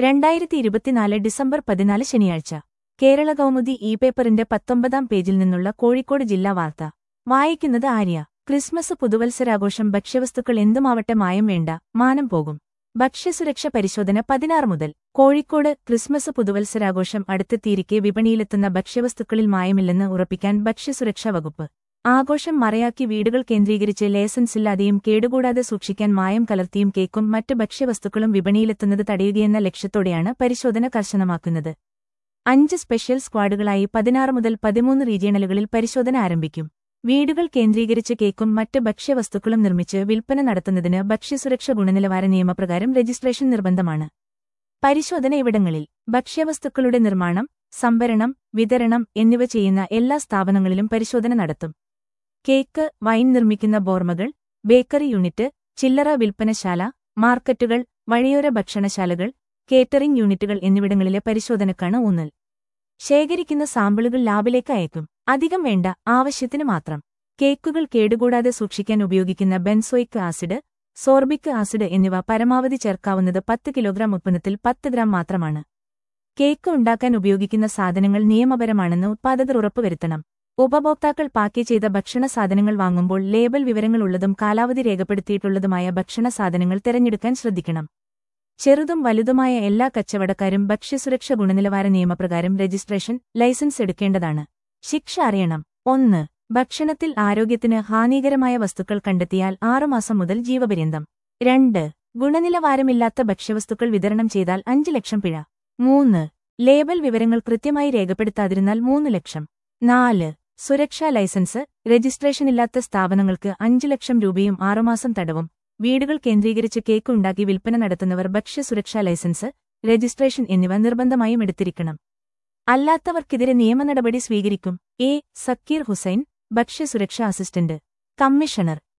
രണ്ടായിരത്തി ഇരുപത്തിനാല് ഡിസംബർ പതിനാല് ശനിയാഴ്ച കേരള കൗമുദി ഇ പേപ്പറിന്റെ പത്തൊമ്പതാം പേജിൽ നിന്നുള്ള കോഴിക്കോട് ജില്ലാ വാർത്ത വായിക്കുന്നത് ആര്യ ക്രിസ്മസ് പുതുവത്സരാഘോഷം ഭക്ഷ്യവസ്തുക്കൾ എന്തുമാവട്ടെ മായം വേണ്ട മാനം പോകും ഭക്ഷ്യസുരക്ഷ പരിശോധന പതിനാറ് മുതൽ കോഴിക്കോട് ക്രിസ്മസ് പുതുവത്സരാഘോഷം അടുത്തെത്തിയിരിക്കെ വിപണിയിലെത്തുന്ന ഭക്ഷ്യവസ്തുക്കളിൽ മായമില്ലെന്ന് ഉറപ്പിക്കാൻ ഭക്ഷ്യസുരക്ഷാ വകുപ്പ് ആഘോഷം മറയാക്കി വീടുകൾ കേന്ദ്രീകരിച്ച് ലേസൻസില്ലാതെയും കേടുകൂടാതെ സൂക്ഷിക്കാൻ മായം കലർത്തിയും കേക്കും മറ്റ് ഭക്ഷ്യവസ്തുക്കളും വിപണിയിലെത്തുന്നത് തടയുകയെന്ന ലക്ഷ്യത്തോടെയാണ് പരിശോധന കർശനമാക്കുന്നത് അഞ്ച് സ്പെഷ്യൽ സ്ക്വാഡുകളായി പതിനാറ് മുതൽ പതിമൂന്ന് റീജിയണലുകളിൽ പരിശോധന ആരംഭിക്കും വീടുകൾ കേന്ദ്രീകരിച്ച് കേക്കും മറ്റ് ഭക്ഷ്യവസ്തുക്കളും നിർമ്മിച്ച് വിൽപ്പന നടത്തുന്നതിന് ഭക്ഷ്യസുരക്ഷ ഗുണനിലവാര നിയമപ്രകാരം രജിസ്ട്രേഷൻ നിർബന്ധമാണ് പരിശോധന ഇവിടങ്ങളിൽ ഭക്ഷ്യവസ്തുക്കളുടെ നിർമ്മാണം സംഭരണം വിതരണം എന്നിവ ചെയ്യുന്ന എല്ലാ സ്ഥാപനങ്ങളിലും പരിശോധന നടത്തും കേക്ക് വൈൻ നിർമ്മിക്കുന്ന ബോർമകൾ ബേക്കറി യൂണിറ്റ് ചില്ലറ വിൽപ്പനശാല മാർക്കറ്റുകൾ വഴിയോര ഭക്ഷണശാലകൾ കേറ്ററിംഗ് യൂണിറ്റുകൾ എന്നിവിടങ്ങളിലെ പരിശോധനക്കാണ് ഊന്നൽ ശേഖരിക്കുന്ന സാമ്പിളുകൾ ലാബിലേക്ക് അയക്കും അധികം വേണ്ട ആവശ്യത്തിന് മാത്രം കേക്കുകൾ കേടുകൂടാതെ സൂക്ഷിക്കാൻ ഉപയോഗിക്കുന്ന ബെൻസോയിക് ആസിഡ് സോർബിക് ആസിഡ് എന്നിവ പരമാവധി ചേർക്കാവുന്നത് പത്ത് കിലോഗ്രാം ഉത്പന്നത്തിൽ പത്ത് ഗ്രാം മാത്രമാണ് കേക്ക് ഉണ്ടാക്കാൻ ഉപയോഗിക്കുന്ന സാധനങ്ങൾ നിയമപരമാണെന്ന് ഉത്പാദകർ ഉറപ്പുവരുത്തണം ഉപഭോക്താക്കൾ പാക്ക് ചെയ്ത ഭക്ഷണ സാധനങ്ങൾ വാങ്ങുമ്പോൾ ലേബൽ വിവരങ്ങളുള്ളതും കാലാവധി രേഖപ്പെടുത്തിയിട്ടുള്ളതുമായ ഭക്ഷണ സാധനങ്ങൾ തിരഞ്ഞെടുക്കാൻ ശ്രദ്ധിക്കണം ചെറുതും വലുതുമായ എല്ലാ കച്ചവടക്കാരും ഭക്ഷ്യസുരക്ഷ ഗുണനിലവാര നിയമപ്രകാരം രജിസ്ട്രേഷൻ ലൈസൻസ് എടുക്കേണ്ടതാണ് ശിക്ഷ അറിയണം ഒന്ന് ഭക്ഷണത്തിൽ ആരോഗ്യത്തിന് ഹാനികരമായ വസ്തുക്കൾ കണ്ടെത്തിയാൽ ആറുമാസം മുതൽ ജീവപര്യന്തം രണ്ട് ഗുണനിലവാരമില്ലാത്ത ഭക്ഷ്യവസ്തുക്കൾ വിതരണം ചെയ്താൽ അഞ്ച് ലക്ഷം പിഴ മൂന്ന് ലേബൽ വിവരങ്ങൾ കൃത്യമായി രേഖപ്പെടുത്താതിരുന്നാൽ മൂന്ന് ലക്ഷം നാല് സുരക്ഷാ ലൈസൻസ് രജിസ്ട്രേഷനില്ലാത്ത സ്ഥാപനങ്ങൾക്ക് അഞ്ചു ലക്ഷം രൂപയും ആറുമാസം തടവും വീടുകൾ കേന്ദ്രീകരിച്ച് കേക്ക് ഉണ്ടാക്കി വിൽപ്പന നടത്തുന്നവർ ഭക്ഷ്യസുരക്ഷാ ലൈസൻസ് രജിസ്ട്രേഷൻ എന്നിവ നിർബന്ധമായും എടുത്തിരിക്കണം അല്ലാത്തവർക്കെതിരെ നിയമനടപടി സ്വീകരിക്കും എ സക്കീർ ഹുസൈൻ ഭക്ഷ്യസുരക്ഷാ അസിസ്റ്റന്റ് കമ്മീഷണർ